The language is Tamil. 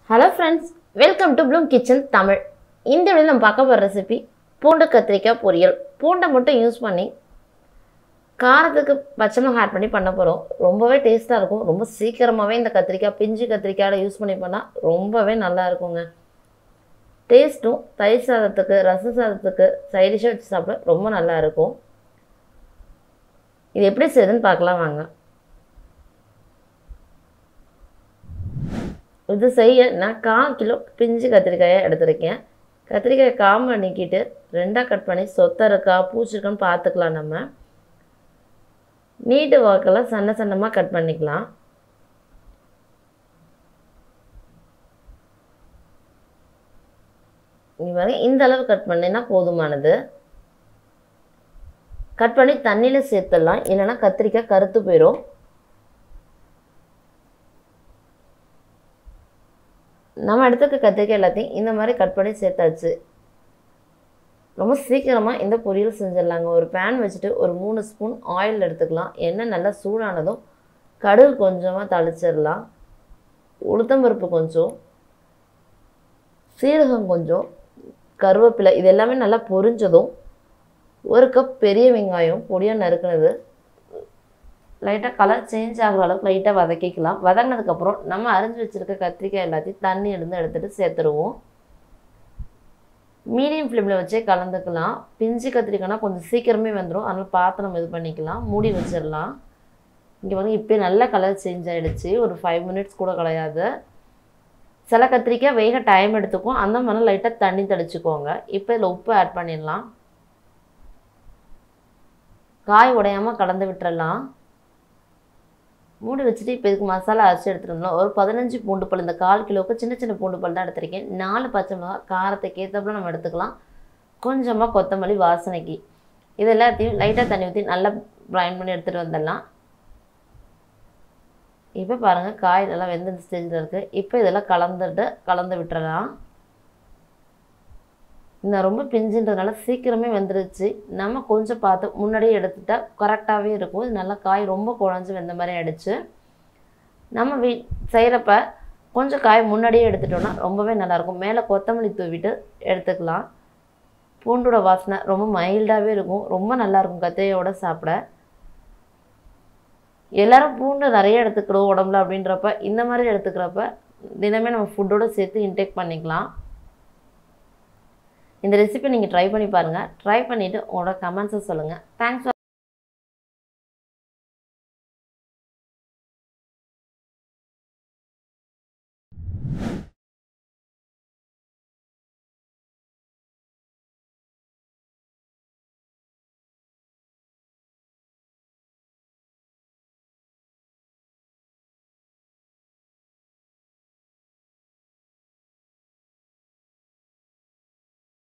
hello friends welcome to bloom kitchen Tamil இந்த வீடியோவில் நம்ம பார்க்க போகிற ரெசிபி பூண்டு கத்திரிக்காய் பொரியல் பூண்டை மட்டும் யூஸ் பண்ணி காரத்துக்கு பச்சை மிளகாய் ஆட் பண்ணி பண்ண போகிறோம் ரொம்பவே டேஸ்ட்டாக இருக்கும் ரொம்ப சீக்கிரமாகவே இந்த கத்திரிக்காய் பிஞ்சு கத்திரிக்காயில் யூஸ் பண்ணி பண்ணால் ரொம்பவே நல்லா இருக்குங்க டேஸ்ட்டும் தயிர் சாதத்துக்கு ரச சாதத்துக்கு சைடிஷாக வச்சு சாப்பிட ரொம்ப நல்லா இருக்கும் இது எப்படி செய்யுதுன்னு பார்க்கலாம் வாங்க இது செய்ய நான் கால் கிலோ பிஞ்சு கத்திரிக்காயை எடுத்திருக்கேன் கத்திரிக்காயை காம்பை நீக்கிட்டு ரெண்டாக கட் பண்ணி சொத்தை இருக்கா பூச்சி இருக்கான்னு பார்த்துக்கலாம் நம்ம நீட்டு வாக்கில் சன்ன சன்னமாக கட் பண்ணிக்கலாம் நீ பாருங்க இந்த அளவு கட் பண்ணினா போதுமானது கட் பண்ணி தண்ணியில் சேர்த்துடலாம் இல்லைன்னா கத்திரிக்காய் கருத்து போயிடும் நம்ம எடுத்துக்க கத்திரிக்காய் எல்லாத்தையும் இந்த மாதிரி கட் பண்ணி சேர்த்தாச்சு ரொம்ப சீக்கிரமாக இந்த பொரியல் செஞ்சிடலாங்க ஒரு பேன் வச்சுட்டு ஒரு மூணு ஸ்பூன் ஆயில் எடுத்துக்கலாம் எண்ணெய் நல்லா சூடானதும் கடுகு கொஞ்சமாக தாளிச்சிடலாம் உளுத்தம்பருப்பு கொஞ்சம் சீரகம் கொஞ்சம் கருவேப்பிலை இது எல்லாமே நல்லா பொரிஞ்சதும் ஒரு கப் பெரிய வெங்காயம் பொடியாக நறுக்குனது லைட்டாக கலர் சேஞ்ச் ஆகிற அளவுக்கு லைட்டாக வதக்கிக்கலாம் வதங்கினதுக்கப்புறம் நம்ம அரிஞ்சு வச்சுருக்க கத்திரிக்காய் எல்லாத்தையும் தண்ணி இருந்து எடுத்துகிட்டு சேர்த்துருவோம் மீடியம் ஃப்ளேமில் வச்சே கலந்துக்கலாம் பிஞ்சு கத்திரிக்காய்னா கொஞ்சம் சீக்கிரமே வந்துடும் அதனால் பார்த்து நம்ம இது பண்ணிக்கலாம் மூடி வச்சிடலாம் இங்கே வந்து இப்போ நல்ல கலர் சேஞ்ச் ஆகிடுச்சு ஒரு ஃபைவ் மினிட்ஸ் கூட கிடையாது சில கத்திரிக்காய் வேக டைம் எடுத்துக்கும் அந்த மாதிரி லைட்டாக தண்ணி தெளிச்சுக்கோங்க இப்போ இதில் உப்பு ஆட் பண்ணிடலாம் காய் உடையாமல் கலந்து விட்டுறலாம் மூடி வச்சுட்டு இப்போ இதுக்கு மசாலா அரைச்சி எடுத்துருந்தோம் ஒரு பதினஞ்சு பூண்டு பல் இந்த கால் கிலோவுக்கு சின்ன சின்ன பூண்டு பல் தான் எடுத்திருக்கேன் நாலு பச்சை மிளகாய் காரத்துக்கு ஏற்றப்பல நம்ம எடுத்துக்கலாம் கொஞ்சமாக கொத்தமல்லி வாசனைக்கு இது எல்லாத்தையும் லைட்டாக தண்ணி ஊற்றி நல்லா ப்ரைன் பண்ணி எடுத்துகிட்டு வந்துடலாம் இப்போ பாருங்கள் காய் நல்லா வெந்த ஸ்டேஜில் இருக்குது இப்போ இதெல்லாம் கலந்துட்டு கலந்து விட்டுறலாம் இந்த ரொம்ப பிஞ்சுன்றதுனால சீக்கிரமே வெந்துருச்சு நம்ம கொஞ்சம் பார்த்து முன்னாடியே எடுத்துட்டா கரெக்டாகவே இருக்கும் இது நல்லா காய் ரொம்ப குழஞ்சி வெந்த மாதிரி ஆயிடுச்சு நம்ம வீ செய்கிறப்ப கொஞ்சம் காய் முன்னாடியே எடுத்துட்டோம்னா ரொம்பவே நல்லாயிருக்கும் மேலே கொத்தமல்லி தூவிட்டு எடுத்துக்கலாம் பூண்டோட வாசனை ரொம்ப மைல்டாகவே இருக்கும் ரொம்ப நல்லாயிருக்கும் கத்திரியோட சாப்பிட எல்லாரும் பூண்டு நிறைய எடுத்துக்கிறோம் உடம்புல அப்படின்றப்ப இந்த மாதிரி எடுத்துக்கிறப்ப தினமே நம்ம ஃபுட்டோடு சேர்த்து இன்டேக் பண்ணிக்கலாம் இந்த ரெசிபி நீங்கள் ட்ரை பண்ணி பாருங்கள் ட்ரை பண்ணிவிட்டு உங்களோட கமெண்ட்ஸை சொல்லுங்கள் தேங்க்ஸ்